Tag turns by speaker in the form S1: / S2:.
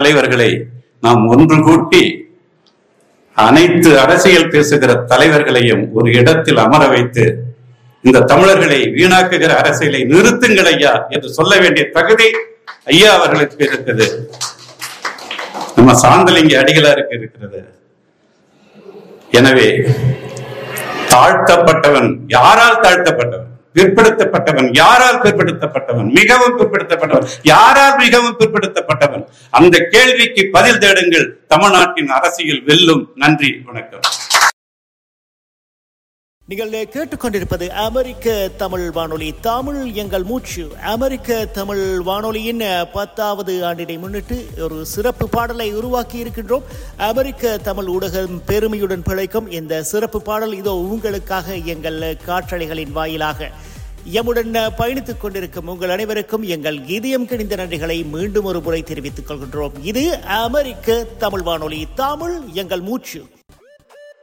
S1: தலைவர்களை நாம் ஒன்று கூட்டி அனைத்து அரசியல் பேசுகிற தலைவர்களையும் ஒரு இடத்தில் அமர வைத்து இந்த தமிழர்களை வீணாக்குகிற அரசியலை நிறுத்துங்கள் ஐயா என்று சொல்ல வேண்டிய தகுதி ஐயா அவர்களுக்கு இருக்குது நம்ம சாந்தலிங்க அடிகளாருக்கு இருக்கிறது எனவே தாழ்த்தப்பட்டவன் யாரால் தாழ்த்தப்பட்டவன் பிற்படுத்தப்பட்டவன் யாரால் பிற்படுத்தப்பட்டவன் மிகவும் பிற்படுத்தப்பட்டவன் யாரால் மிகவும் பிற்படுத்தப்பட்டவன் அந்த கேள்விக்கு பதில் தேடுங்கள் தமிழ்நாட்டின் அரசியல் வெல்லும் நன்றி வணக்கம்
S2: நீங்கள் கேட்டுக்கொண்டிருப்பது அமெரிக்க தமிழ் வானொலி தமிழ் எங்கள் மூச்சு அமெரிக்க தமிழ் வானொலியின் பத்தாவது ஆண்டினை முன்னிட்டு ஒரு சிறப்பு பாடலை உருவாக்கி இருக்கின்றோம் அமெரிக்க தமிழ் ஊடகம் பெருமையுடன் பிழைக்கும் இந்த சிறப்பு பாடல் இதோ உங்களுக்காக எங்கள் காற்றலைகளின் வாயிலாக எம்முடன் பயணித்துக் கொண்டிருக்கும் உங்கள் அனைவருக்கும் எங்கள் இதயம் கிணிந்த நன்றிகளை மீண்டும் ஒரு முறை தெரிவித்துக் கொள்கின்றோம் இது அமெரிக்க தமிழ் வானொலி தமிழ் எங்கள் மூச்சு